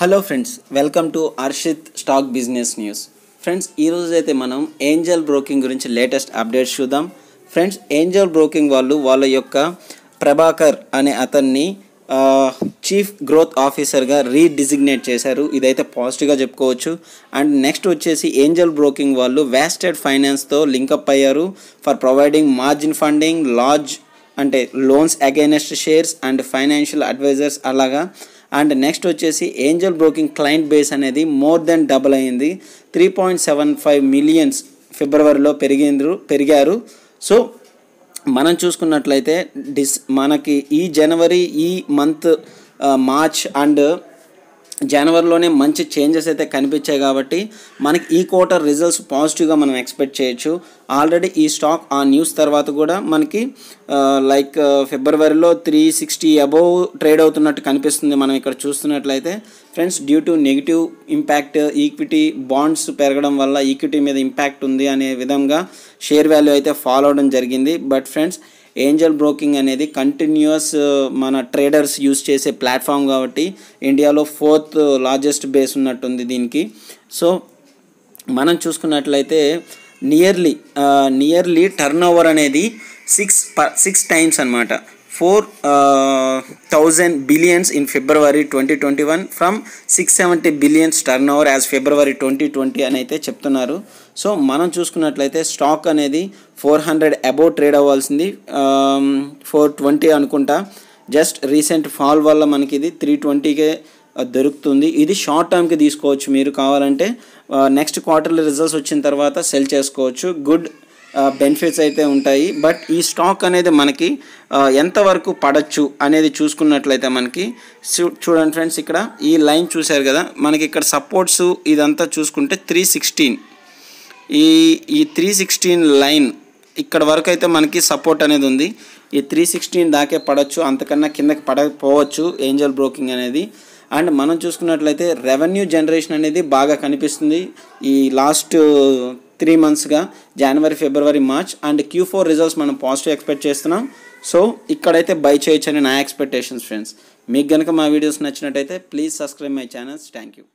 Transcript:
hello friends welcome to Arshit stock business news friends ఈరోజు అయితే మనం ఏంజల్ బ్రోకింగ్ గురించి లేటెస్ట్ అప్డేట్స్ చూద్దాం ఫ్రెండ్స్ ఏంజల్ బ్రోకింగ్ వాళ్ళు వాళ్ళ యొక్క ప్రభాకర్ అనే అతన్ని చీఫ్ గ్రోత్ ఆఫీసర్గా రీడిజిగ్నేట్ చేశారు ఇదైతే పాజిటివ్గా చెప్పుకోవచ్చు అండ్ నెక్స్ట్ వచ్చేసి ఏంజల్ బ్రోకింగ్ వాళ్ళు వ్యాస్టెడ్ ఫైనాన్స్తో లింకప్ అయ్యారు for providing margin funding large అంటే loans against shares and financial advisors అలాగా అండ్ నెక్స్ట్ వచ్చేసి ఏంజల్ బ్రోకింగ్ క్లయింట్ బేస్ అనేది మోర్ దెన్ డబుల్ అయింది three point seven five millions ఫిబ్రవరిలో పెరిగిండ్రు పెరిగారు సో మనం చూసుకున్నట్లయితే డిస్ మనకి ఈ జనవరి ఈ మంత్ మార్చ్ అండ్ జనవరిలోనే మంచి చేంజెస్ అయితే కనిపించాయి కాబట్టి మనకి ఈ క్వార్టర్ రిజల్ట్స్ పాజిటివ్గా మనం ఎక్స్పెక్ట్ చేయొచ్చు ఆల్రెడీ ఈ స్టాక్ ఆ న్యూస్ తర్వాత కూడా మనకి లైక్ ఫిబ్రవరిలో త్రీ సిక్స్టీ అబోవ్ ట్రేడ్ అవుతున్నట్టు కనిపిస్తుంది మనం ఇక్కడ చూస్తున్నట్లయితే friends due to negative impact equity bonds పెరగడం వల్ల ఈక్విటీ మీద ఇంపాక్ట్ ఉంది అనే విధంగా షేర్ వాల్యూ అయితే ఫాలో అవడం జరిగింది బట్ ఫ్రెండ్స్ ఏంజల్ బ్రోకింగ్ అనేది కంటిన్యూస్ మన ట్రేడర్స్ యూస్ చేసే ప్లాట్ఫామ్ కాబట్టి ఇండియాలో ఫోర్త్ లార్జెస్ట్ బేస్ ఉన్నట్టుంది దీనికి సో మనం చూసుకున్నట్లయితే నియర్లీ నియర్లీ టర్న్ ఓవర్ అనేది సిక్స్ సిక్స్ టైమ్స్ అనమాట four thousand billions in February twenty twenty one from six seventy billions turnover as February twenty twenty అని అయితే చెప్తున్నారు సో మనం చూసుకున్నట్లయితే స్టాక్ అనేది ఫోర్ హండ్రెడ్ అబోవ్ ట్రేడ్ అవ్వాల్సింది four twenty అనుకుంటా జస్ట్ రీసెంట్ ఫాల్ వల్ల మనకి ఇది త్రీ ట్వంటీకే దొరుకుతుంది ఇది షార్ట్ టర్మ్కి తీసుకోవచ్చు మీరు కావాలంటే నెక్స్ట్ క్వార్టర్లీ రిజల్ట్స్ వచ్చిన తర్వాత సెల్ చేసుకోవచ్చు గుడ్ బెనిఫిట్స్ అయితే ఉంటాయి బట్ ఈ స్టాక్ అనేది మనకి ఎంతవరకు పడచ్చు అనేది చూసుకున్నట్లయితే మనకి చూడండి ఫ్రెండ్స్ ఇక్కడ ఈ లైన్ చూశారు కదా మనకి ఇక్కడ సపోర్ట్స్ ఇదంతా చూసుకుంటే త్రీ సిక్స్టీన్ ఈ ఈ త్రీ సిక్స్టీన్ లైన్ ఇక్కడ వరకు అయితే మనకి సపోర్ట్ అనేది ఉంది ఈ త్రీ సిక్స్టీన్ దాకే పడవచ్చు అంతకన్నా కిందకి పడకపోవచ్చు ఏంజల్ బ్రోకింగ్ అనేది అండ్ మనం చూసుకున్నట్లయితే రెవెన్యూ జనరేషన్ అనేది బాగా కనిపిస్తుంది ఈ లాస్ట్ త్రీ మంత్స్గా January February March and Q four results మనం పాజిటివ్ ఎక్స్పెక్ట్ చేస్తున్నాం సో ఇక్కడైతే బై చేయొచ్చు అని నా ఎక్స్పెక్టేషన్స్ ఫ్రెండ్స్ మీకు కనుక మా వీడియోస్ నచ్చినట్టయితే please subscribe my channels thank you